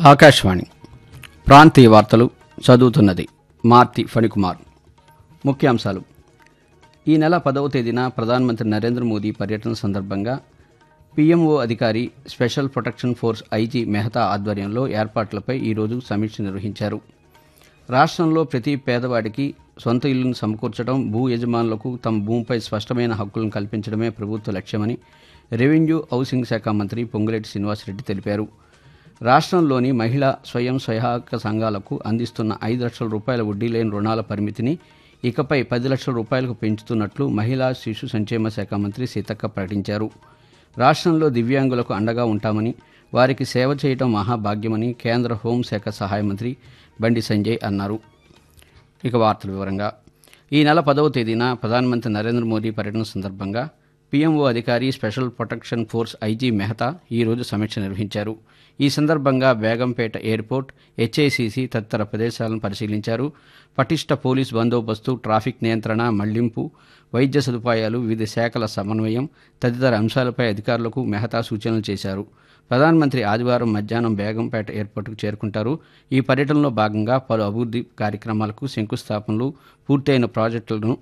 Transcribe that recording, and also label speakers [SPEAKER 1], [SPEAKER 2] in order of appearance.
[SPEAKER 1] ఆకాశవాణి ప్రాంతీయ వార్తలు చదువుతున్నది మార్తి ఫణికుమార్ ముఖ్యాంశాలు ఈ నెల పదవ తేదీన ప్రధానమంత్రి నరేంద్ర మోదీ పర్యటన సందర్భంగా పీఎంఓ అధికారి special protection force IG Mehta ఆధ్వర్యంలో ఏర్పాట్లపై ఈరోజు సమీక్ష నిర్వహించారు రాష్ట్రంలో ప్రతి పేదవాడికి సొంత ఇల్లును సమకూర్చడం భూ యజమానులకు తమ భూమిపై స్పష్టమైన హక్కులను కల్పించడమే ప్రభుత్వ లక్ష్యమని రెవెన్యూ హౌసింగ్ శాఖ మంత్రి పొంగులేటి శ్రీనివాసరెడ్డి తెలిపారు రాష్ట్రంలోని మహిళా స్వయం సహాయక సంఘాలకు అందిస్తున్న ఐదు లక్షల రూపాయల వడ్డీ లేని రుణాల పరిమితిని ఇకపై పది లక్షల రూపాయలకు పెంచుతున్నట్లు మహిళా శిశు సంక్షేమ శాఖ మంత్రి సీతక్క ప్రకటించారు రాష్ట్రంలో దివ్యాంగులకు అండగా ఉంటామని వారికి సేవ చేయడం మహాభాగ్యమని కేంద్ర హోంశాఖ సహాయ మంత్రి బండి సంజయ్ అన్నారు ఇక వార్తల వివరంగా ఈ నెల పదవ తేదీన ప్రధానమంత్రి నరేంద్ర మోదీ పర్యటన సందర్భంగా పీఎంఓ అధికారి special protection force IG Mehta ఈరోజు సమీక్ష నిర్వహించారు ఈ సందర్భంగా బేగంపేట ఎయిర్పోర్ట్ హెచ్ఐసిసి తదితర ప్రదేశాలను పరిశీలించారు పటిష్ట పోలీస్ బందోబస్తు ట్రాఫిక్ నియంత్రణ మళ్లింపు వైద్య సదుపాయాలు వివిధ శాఖల సమన్వయం తదితర అంశాలపై అధికారులకు మెహతా సూచనలు చేశారు ప్రధానమంత్రి ఆదివారం మధ్యాహ్నం బేగంపేట ఎయిర్పోర్టుకు చేరుకుంటారు ఈ పర్యటనలో భాగంగా పలు అభివృద్ధి కార్యక్రమాలకు శంకుస్థాపనలు పూర్తయిన ప్రాజెక్టులను